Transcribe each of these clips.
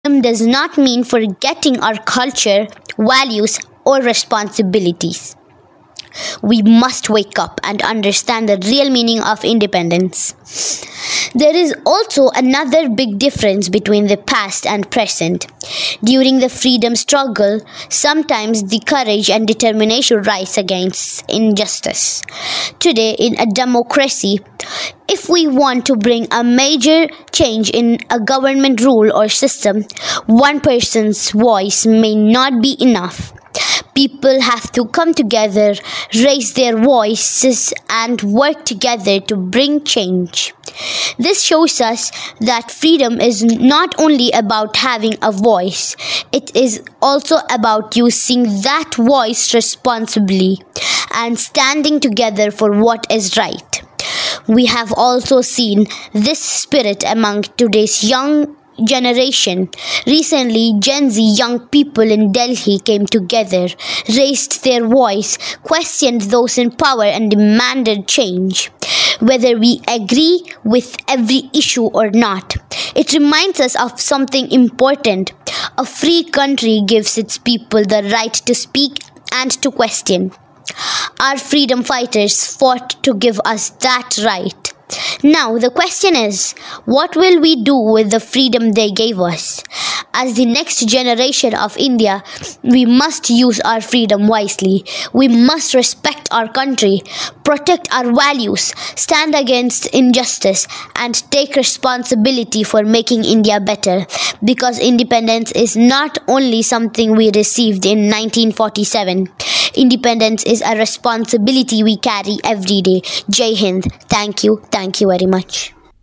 does not mean forgetting our culture, values, or responsibilities. We must wake up and understand the real meaning of independence. There is also another big difference between the past and present. During the freedom struggle, sometimes the courage and determination rise against injustice. Today, in a democracy, if we want to bring a major change in a government rule or system, one person's voice may not be enough. People have to come together, raise their voices, and work together to bring change. This shows us that freedom is not only about having a voice, it is also about using that voice responsibly and standing together for what is right. We have also seen this spirit among today's young generation. Recently, Gen Z young people in Delhi came together, raised their voice, questioned those in power, and demanded change. Whether we agree with every issue or not, it reminds us of something important. A free country gives its people the right to speak and to question. Our freedom fighters fought to give us that right. Now, the question is what will we do with the freedom they gave us? As the next generation of India, we must use our freedom wisely. We must respect our country, protect our values, stand against injustice, and take responsibility for making India better. Because independence is not only something we received in 1947, independence is a responsibility we carry every day. Jai Hind. Thank you. Thank you very much.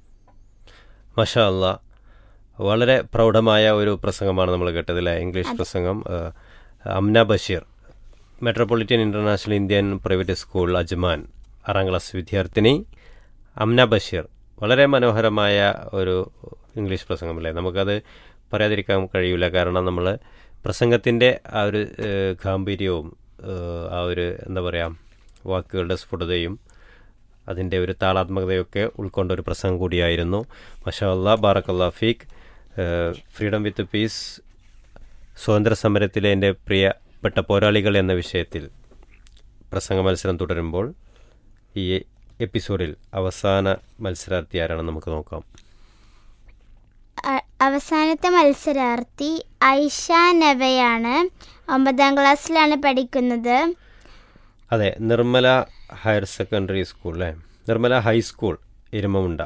മഷാ അല്ല വളരെ പ്രൗഢമായ ഒരു പ്രസംഗമാണ് നമ്മൾ കേട്ടത് അല്ലേ English പ്രസംഗം ഏഹ്, Amna Basheer metropolitan international Indian private school Ajman ആറാം ക്ലാസ് വിദ്യാർത്ഥിനി അംന ബഷീർ വളരെ മനോഹരമായ ഒരു ഇംഗ്ലീഷ് പ്രസംഗം അല്ലേ നമുക്കത് പറയാതിരിക്കാൻ കഴിയില്ല കാരണം നമ്മൾ പ്രസംഗത്തിൻ്റെ ആ ഒരു ഏഹ്, ഗാംഭീര്യവും ഏഹ്, ആ ഒരു എന്താ പറയുക വാക്കുകളുടെ സ്ഫുടതയും അതിൻ്റെ ഒരു താളാത്മകതയൊക്കെ ഉൾക്കൊണ്ട ഒരു പ്രസംഗം കൂടിയായിരുന്നു മഷാ അല്ലാ ബാറക്കല്ലാ ഫീഖ് ഫ്രീഡം വിത്ത് പീസ് സ്വാതന്ത്ര്യ സമരത്തിലെ എൻ്റെ പ്രിയപ്പെട്ട പോരാളികൾ എന്ന വിഷയത്തിൽ പ്രസംഗ മത്സരം തുടരുമ്പോൾ ഈ എപ്പിസോഡിൽ അവസാന മത്സരാർത്ഥി ആരാണെന്ന് നമുക്ക് നോക്കാം അ- അവസാനത്തെ മത്സരാർത്ഥി ഐഷ നവയാണ് ഒമ്പതാം ക്ലാസ്സിലാണ് പഠിക്കുന്നത് അതെ നിർമ്മല ഹയർ സെക്കൻഡറി സ്കൂൾ അല്ലേ നിർമ്മല ഹൈസ്കൂൾ എരുമമുണ്ട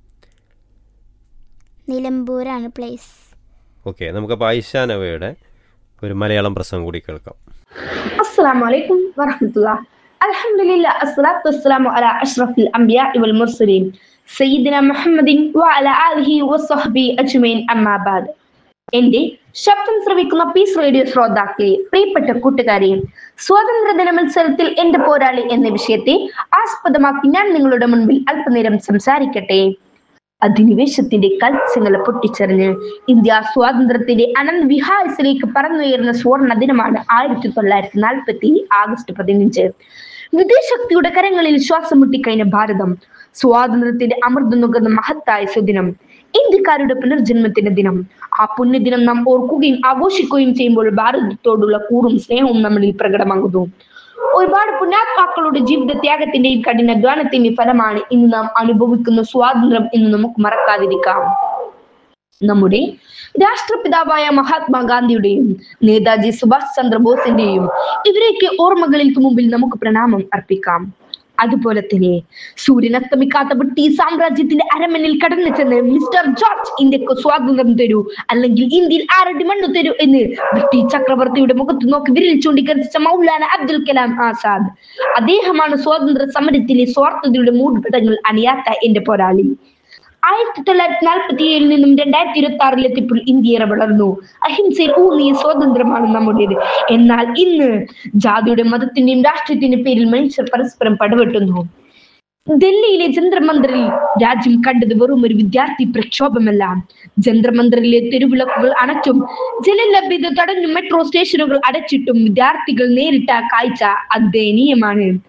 നിലമ്പൂരാണ് പ്ലേസ് ഓക്കെ നമുക്കപ്പോൾ ആയിഷ നവയുടെ ഒരു മലയാളം പ്രസംഗം കൂടി കേൾക്കാം السلام عليكم ورحمة الله الحمد لله الصلاة والسلام على أشرف الأنبياء والمرسلين سيدنا محمد وعلى آله وصحبه أجمعين أما بعد എന്റെ ശബ്ദം ശ്രവിക്കുന്ന പീസ് റേഡിയോ ശ്രോതാക്കളെ പ്രിയപ്പെട്ട കൂട്ടുകാരെയും സ്വാതന്ത്ര്യദിന മത്സരത്തിൽ എന്റെ പോരാളി എന്ന വിഷയത്തെ ആസ്പദമാക്കി ഞാൻ നിങ്ങളുടെ മുൻപിൽ അല്പനേരം സംസാരിക്കട്ടെ അധിനിവേശത്തിന്റെ കൽസ്യങ്ങളെ പൊട്ടിച്ചെറിഞ്ഞ് ഇന്ത്യ സ്വാതന്ത്ര്യത്തിന്റെ അനന്ത വിഹാരത്തിലേക്ക് പറന്നുയർന്ന സുവർണ ദിനമാണ് ആയിരത്തി തൊള്ളായിരത്തി നാൽപ്പത്തി ആഗസ്റ്റ് പതിനഞ്ച് വിദേശശക്തിയുടെ കരങ്ങളിൽ ശ്വാസം മുട്ടിക്കഴിഞ്ഞ ഭാരതം സ്വാതന്ത്ര്യത്തിന്റെ അമൃതം നുകർന്ന മഹത്തായ സുദിനം ഇന്ത്യക്കാരുടെ പുനർജന്മത്തിന്റെ ദിനം ആ പുണ്യദിനം നാം ഓർക്കുകയും ആഘോഷിക്കുകയും ചെയ്യുമ്പോൾ ഭാരതത്തോടുള്ള കൂറും സ്നേഹവും നമ്മളിൽ പ്രകടമാകുന്നു ഒരുപാട് പുണ്യാത്മാക്കളുടെ ജീവിത ത്യാഗത്തിന്റെയും കഠിനാധ്വാനത്തിന്റെയും ഫലമാണ് ഇന്ന് നാം അനുഭവിക്കുന്ന സ്വാതന്ത്ര്യം എന്ന് നമുക്ക് മറക്കാതിരിക്കാം നമ്മുടെ രാഷ്ട്രപിതാവായ മഹാത്മാഗാന്ധിയുടെയും നേതാജി സുഭാഷ് ചന്ദ്രബോസിന്റെയും ഇവരെയൊക്കെ ഓർമ്മകൾക്ക് മുമ്പിൽ നമുക്ക് പ്രണാമം അർപ്പിക്കാം അതുപോലെ തന്നെ സൂര്യൻ അസ്തമിക്കാത്ത ബ്രിട്ടീഷ് സാമ്രാജ്യത്തിന്റെ അരമനിൽ കടന്നു ചെന്ന് മിസ്റ്റർ ജോർജ് ഇന്ത്യക്ക് സ്വാതന്ത്ര്യം തരൂ അല്ലെങ്കിൽ ഇന്ത്യയിൽ ആരടി മണ്ണു തരൂ എന്ന് ബ്രിട്ടീഷ് ചക്രവർത്തിയുടെ മുഖത്ത് നോക്കി വിരൽ ചൂണ്ടിക്കറിച്ച മൗലാന അബ്ദുൽ കലാം ആസാദ് അദ്ദേഹമാണ് സ്വാതന്ത്ര്യ സമരത്തിലെ സ്വാർത്ഥതയുടെ മൂടുപടങ്ങൾ അണിയാത്ത എന്റെ പോരാളി ആയിരത്തി തൊള്ളായിരത്തി നാൽപ്പത്തി ഏഴിൽ നിന്നും രണ്ടായിരത്തി ഇരുപത്തി ആറിലെത്തിയപ്പോൾ ഇന്ത്യ വളർന്നു അഹിംസയിൽ ഊന്നിയ സ്വാതന്ത്ര്യമാണ് നമ്മുടേത് എന്നാൽ ഇന്ന് ജാതിയുടെ മതത്തിന്റെയും രാഷ്ട്രീയത്തിന്റെയും പേരിൽ മനുഷ്യർ പരസ്പരം പടവെട്ടുന്നു ഡൽഹിയിലെ ജന്തർമന്ദറിൽ രാജ്യം കണ്ടത് വെറും ഒരു വിദ്യാർത്ഥി പ്രക്ഷോഭമല്ല ജന്തർമന്ദറിലെ തെരുവിളക്കുകൾ അണച്ചും ജലലഭ്യത തടഞ്ഞും മെട്രോ സ്റ്റേഷനുകൾ അടച്ചിട്ടും വിദ്യാർത്ഥികൾ നേരിട്ട കാഴ്ച അദയനീയമാണ്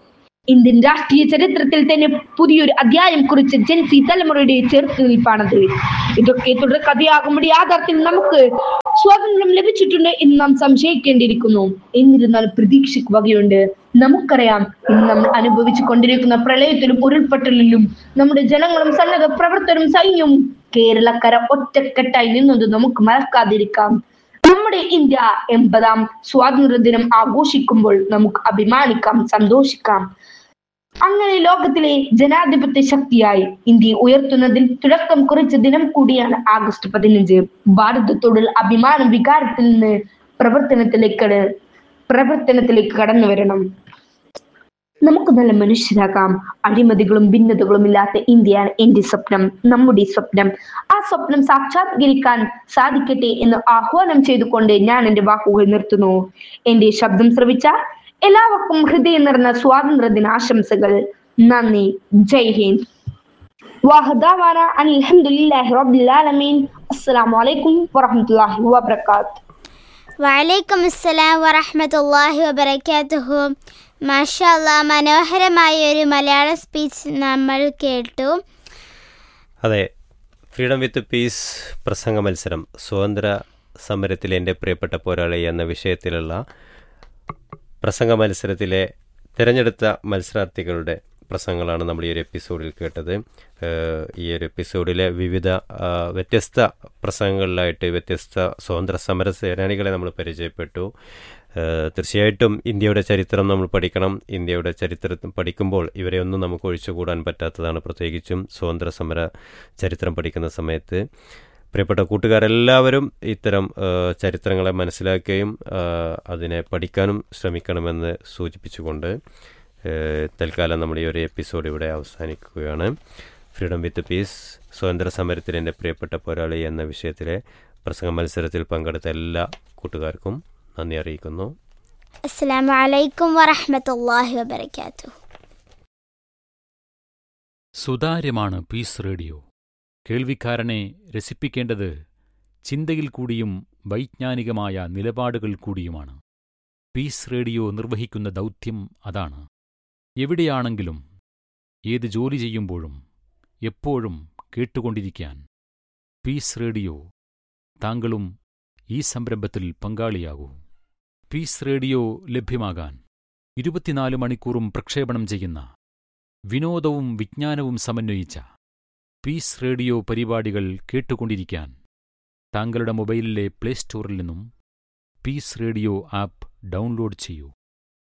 ഇന്ത്യൻ രാഷ്ട്രീയ ചരിത്രത്തിൽ തന്നെ പുതിയൊരു അധ്യായം കുറിച്ച് ജൻസി തലമുറയുടെ ചെറുത്തുനിൽപ്പാണത് ഇതൊക്കെ തുടർ കഥയാകുമ്പോൾ യാഥാർത്ഥ്യം നമുക്ക് സ്വാതന്ത്ര്യം ലഭിച്ചിട്ടുണ്ട് എന്ന് നാം സംശയിക്കേണ്ടിയിരിക്കുന്നു എന്നിരുന്നാൽ പ്രതീക്ഷയ്ക്ക് വകയുണ്ട് നമുക്കറിയാം ഇന്ന് നമ്മൾ അനുഭവിച്ചു കൊണ്ടിരിക്കുന്ന പ്രളയത്തിലും ഉരുൾപൊട്ടലിലും നമ്മുടെ ജനങ്ങളും സന്നദ്ധ പ്രവർത്തകരും സൈന്യവും കേരളക്കര ഒറ്റക്കെട്ടായി നിന്നത് നമുക്ക് മറക്കാതിരിക്കാം നമ്മുടെ ഇന്ത്യ എൺപതാം സ്വാതന്ത്ര്യ ദിനം ആഘോഷിക്കുമ്പോൾ നമുക്ക് അഭിമാനിക്കാം സന്തോഷിക്കാം അങ്ങനെ ലോകത്തിലെ ജനാധിപത്യ ശക്തിയായി ഇന്ത്യ ഉയർത്തുന്നതിൽ തുടക്കം കുറിച്ച ദിനം കൂടിയാണ് ആഗസ്റ്റ് പതിനഞ്ച് ഭാരതത്തോടുള്ള അഭിമാന വികാരത്തിൽ നിന്ന് പ്രവർത്തനത്തിലേക്ക് പ്രവർത്തനത്തിലേക്ക് കടന്നു വരണം നമുക്ക് നല്ല മനുഷ്യരാകാം അഴിമതികളും ഭിന്നതകളും ഇല്ലാത്ത ഇന്ത്യയാണ് എന്റെ സ്വപ്നം നമ്മുടെ സ്വപ്നം ആ സ്വപ്നം സാക്ഷാത്കരിക്കാൻ സാധിക്കട്ടെ എന്ന് ആഹ്വാനം ചെയ്തുകൊണ്ട് ഞാൻ എന്റെ വാക്കുകൾ നിർത്തുന്നു എന്റെ ശബ്ദം ശ്രവിച്ച എല്ലാവർക്കും ഹൃദയം നിറഞ്ഞ സ്വാതന്ത്ര്യ ദിനാശംസകൾ നന്ദി ജയ് ഹിന്ദ് വാഹദാവാന അൽഹംദുലില്ലാഹി റബ്ബിൽ ആലമീൻ അസ്സലാമു അലൈക്കും വറഹ്മത്തുള്ളാഹി വബറകാത്ത് വലൈക്കും അസ്സലാം വറഹമത്തല്ലാഹി വബർക്കാത്തുഹു മാഷല്ല മനോഹരമായ ഒരു മലയാള സ്പീച്ച് നമ്മൾ കേട്ടു അതെ ഫ്രീഡം വിത്ത് പീസ് പ്രസംഗ മത്സരം സ്വാതന്ത്ര്യ സമരത്തിലെ എൻ്റെ പ്രിയപ്പെട്ട പോരാളി എന്ന വിഷയത്തിലുള്ള പ്രസംഗ മത്സരത്തിലെ തിരഞ്ഞെടുത്ത മത്സരാർത്ഥികളുടെ പ്രസംഗങ്ങളാണ് നമ്മൾ ഈ ഒരു എപ്പിസോഡിൽ കേട്ടത് ഏഹ് ഈ ഒരു എപ്പിസോഡിലെ വിവിധ ആ, വ്യത്യസ്ത പ്രസംഗങ്ങളിലായിട്ട് വ്യത്യസ്ത സ്വാതന്ത്ര്യ സമര സേനാനികളെ നമ്മൾ പരിചയപ്പെട്ടു ഏഹ് തീർച്ചയായിട്ടും ഇന്ത്യയുടെ ചരിത്രം നമ്മൾ പഠിക്കണം ഇന്ത്യയുടെ ചരിത്രം പഠിക്കുമ്പോൾ ഇവരെ ഒന്നും നമുക്ക് ഒഴിച്ചുകൂടാൻ പറ്റാത്തതാണ് പ്രത്യേകിച്ചും സ്വാതന്ത്ര്യ സമര ചരിത്രം പഠിക്കുന്ന സമയത്ത് പ്രിയപ്പെട്ട കൂട്ടുകാരെല്ലാവരും ഇത്തരം ഏഹ് ചരിത്രങ്ങളെ മനസ്സിലാക്കുകയും ഏഹ് അതിനെ പഠിക്കാനും ശ്രമിക്കണമെന്ന് സൂചിപ്പിച്ചുകൊണ്ട് ഏഹ് തൽക്കാലം നമ്മൾ ഈ ഒരു എപ്പിസോഡ് ഇവിടെ അവസാനിക്കുകയാണ് ഫ്രീഡം വിത്ത് പീസ് സ്വാതന്ത്ര്യ സമരത്തിൽ എൻ്റെ പ്രിയപ്പെട്ട പോരാളി എന്ന വിഷയത്തിലെ പ്രസംഗ മത്സരത്തിൽ പങ്കെടുത്ത എല്ലാ കൂട്ടുകാർക്കും നന്ദി അറിയിക്കുന്നു അസ്സലാമു അലൈക്കും വറഹമത്തല്ലാഹി വബർക്കാത്തു സുതാര്യമാണ് പീസ് റേഡിയോ കേൾവിക്കാരനെ രസിപ്പിക്കേണ്ടത് ചിന്തയിൽ കൂടിയും വൈജ്ഞാനികമായ നിലപാടുകൾ കൂടിയുമാണ് പീസ് റേഡിയോ നിർവഹിക്കുന്ന ദൗത്യം അതാണ് എവിടെയാണെങ്കിലും ഏത് ജോലി ചെയ്യുമ്പോഴും എപ്പോഴും കേട്ടുകൊണ്ടിരിക്കാൻ പീസ് റേഡിയോ താങ്കളും ഈ സംരംഭത്തിൽ പങ്കാളിയാകൂ പീസ് റേഡിയോ ലഭ്യമാകാൻ ഇരുപത്തിനാല് മണിക്കൂറും പ്രക്ഷേപണം ചെയ്യുന്ന വിനോദവും വിജ്ഞാനവും സമന്വയിച്ച പീസ് റേഡിയോ പരിപാടികൾ കേട്ടുകൊണ്ടിരിക്കാൻ താങ്കളുടെ മൊബൈലിലെ പ്ലേ സ്റ്റോറിൽ നിന്നും പീസ് റേഡിയോ ആപ്പ് ഡൗൺലോഡ് ചെയ്യൂ